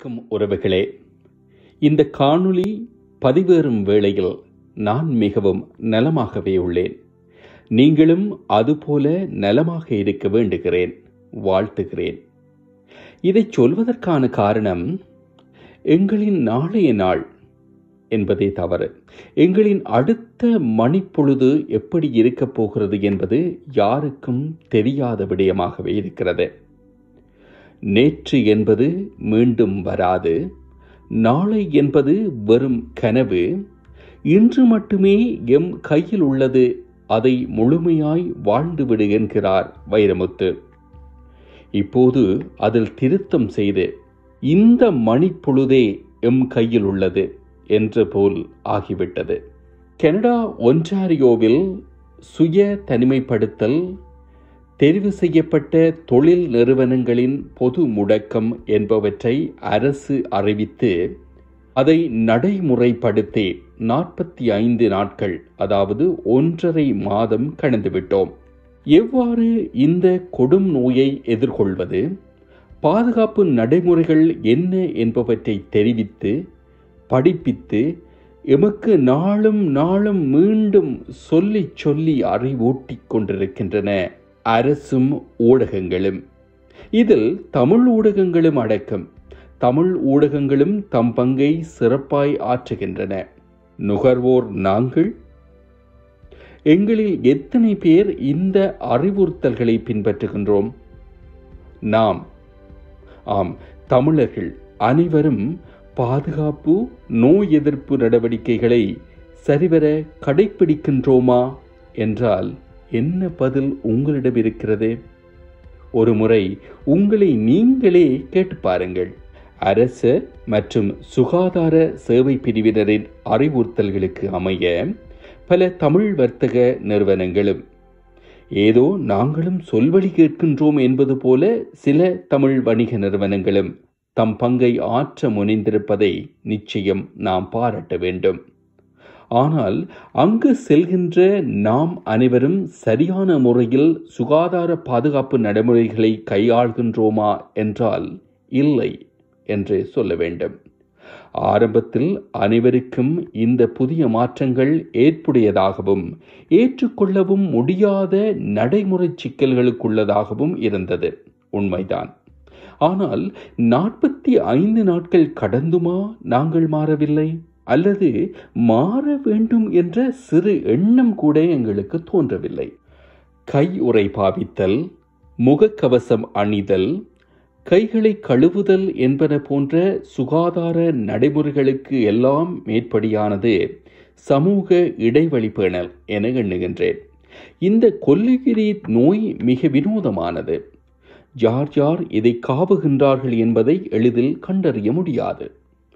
வணக்கம் உறவுகளே இந்த காணொளி பதிவேறும் வேளையில் நான் மிகவும் நலமாகவே உள்ளேன் நீங்களும் அதுபோல நலமாக இருக்க வேண்டுகிறேன் வாழ்த்துகிறேன் இதைச் சொல்வதற்கான காரணம் எங்களின் நாளைய நாள் என்பதே தவறு எங்களின் அடுத்த மணிப்பொழுது எப்படி இருக்கப் போகிறது என்பது யாருக்கும் தெரியாத விடயமாகவே இருக்கிறது நேற்று என்பது மீண்டும் வராது நாளை என்பது வெறும் கனவு இன்று மட்டுமே எம் கையில் உள்ளது அதை முழுமையாய் வாழ்ந்துவிடு என்கிறார் வைரமுத்து இப்போது அதில் திருத்தம் செய்து இந்த மணிப்பொழுதே எம் கையில் உள்ளது என்ற போல் ஆகிவிட்டது கனடா ஒன்டாரியோவில் சுய தனிமைப்படுத்தல் தெரிவு செய்யப்பட்ட தொழில் நிறுவனங்களின் பொது முடக்கம் என்பவற்றை அரசு அறிவித்து அதை நடைமுறைப்படுத்தி நாற்பத்தி ஐந்து நாட்கள் அதாவது ஒன்றரை மாதம் கடந்துவிட்டோம் எவ்வாறு இந்த கொடும் நோயை எதிர்கொள்வது பாதுகாப்பு நடைமுறைகள் என்ன என்பவற்றை தெரிவித்து படிப்பித்து எமக்கு நாளும் நாளும் மீண்டும் சொல்லி சொல்லி அறிவூட்டிக் கொண்டிருக்கின்றன அரசும் ஊடகங்களும் இதில் தமிழ் ஊடகங்களும் அடக்கம் தமிழ் ஊடகங்களும் தம் பங்கை சிறப்பாய் ஆற்றுகின்றன நுகர்வோர் நாங்கள் எங்களில் எத்தனை பேர் இந்த அறிவுறுத்தல்களை பின்பற்றுகின்றோம் நாம் ஆம் தமிழர்கள் அனைவரும் பாதுகாப்பு நோய் எதிர்ப்பு நடவடிக்கைகளை சரிவர கடைபிடிக்கின்றோமா என்றால் என்ன பதில் உங்களிடம் இருக்கிறது ஒரு முறை உங்களை நீங்களே கேட்டு பாருங்கள் அரசு மற்றும் சுகாதார சேவை பிரிவினரின் அறிவுறுத்தல்களுக்கு அமைய பல தமிழ் வர்த்தக நிறுவனங்களும் ஏதோ நாங்களும் சொல்வழி கேட்கின்றோம் என்பது போல சில தமிழ் வணிக நிறுவனங்களும் தம் பங்கை ஆற்ற முனைந்திருப்பதை நிச்சயம் நாம் பாராட்ட வேண்டும் ஆனால் அங்கு செல்கின்ற நாம் அனைவரும் சரியான முறையில் சுகாதார பாதுகாப்பு நடைமுறைகளை கையாள்கின்றோமா என்றால் இல்லை என்று சொல்ல வேண்டும் ஆரம்பத்தில் அனைவருக்கும் இந்த புதிய மாற்றங்கள் ஏற்புடையதாகவும் ஏற்றுக்கொள்ளவும் முடியாத நடைமுறை சிக்கல்களுக்குள்ளதாகவும் இருந்தது உண்மைதான் ஆனால் நாற்பத்தி ஐந்து நாட்கள் கடந்துமா நாங்கள் மாறவில்லை அல்லது மாற வேண்டும் என்ற சிறு எண்ணம் கூட எங்களுக்கு தோன்றவில்லை கை உரை பாவித்தல் முகக்கவசம் அணிதல் கைகளை கழுவுதல் என்பன போன்ற சுகாதார நடைமுறைகளுக்கு எல்லாம் மேற்படியானது சமூக இடைவெளி பேணல் என எண்ணுகின்றேன் இந்த கொல்லுகிரி நோய் மிக வினோதமானது யார் யார் இதை காவுகின்றார்கள் என்பதை எளிதில் கண்டறிய முடியாது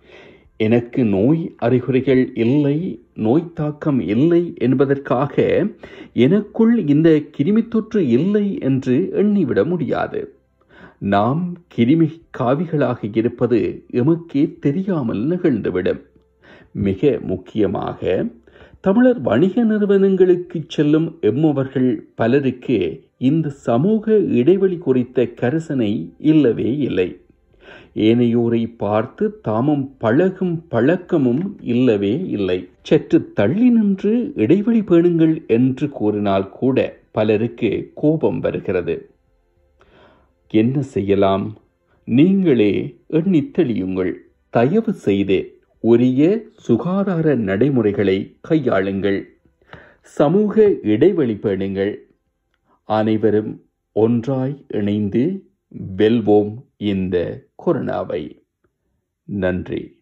எனக்கு நோய் அறிகுறிகள் இல்லை நோய் தாக்கம் இல்லை என்பதற்காக எனக்குள் இந்த கிருமி தொற்று இல்லை என்று எண்ணிவிட முடியாது நாம் கிருமி காவிகளாக இருப்பது எமக்கே தெரியாமல் நிகழ்ந்துவிடும் மிக முக்கியமாக தமிழர் வணிக நிறுவனங்களுக்கு செல்லும் எம்மவர்கள் பலருக்கு இந்த சமூக இடைவெளி குறித்த கரிசனை இல்லவே இல்லை ஏனையோரை பார்த்து தாமும் பழகும் பழக்கமும் இல்லவே இல்லை சற்று தள்ளி நின்று இடைவெளி பேணுங்கள் என்று கூறினால் கூட பலருக்கு கோபம் வருகிறது என்ன செய்யலாம் நீங்களே எண்ணி தெளியுங்கள் தயவு செய்து உரிய சுகாதார நடைமுறைகளை கையாளுங்கள் சமூக இடைவெளி பேணுங்கள் அனைவரும் ஒன்றாய் இணைந்து வெல்வோம் இந்த கொரோனாவை நன்றி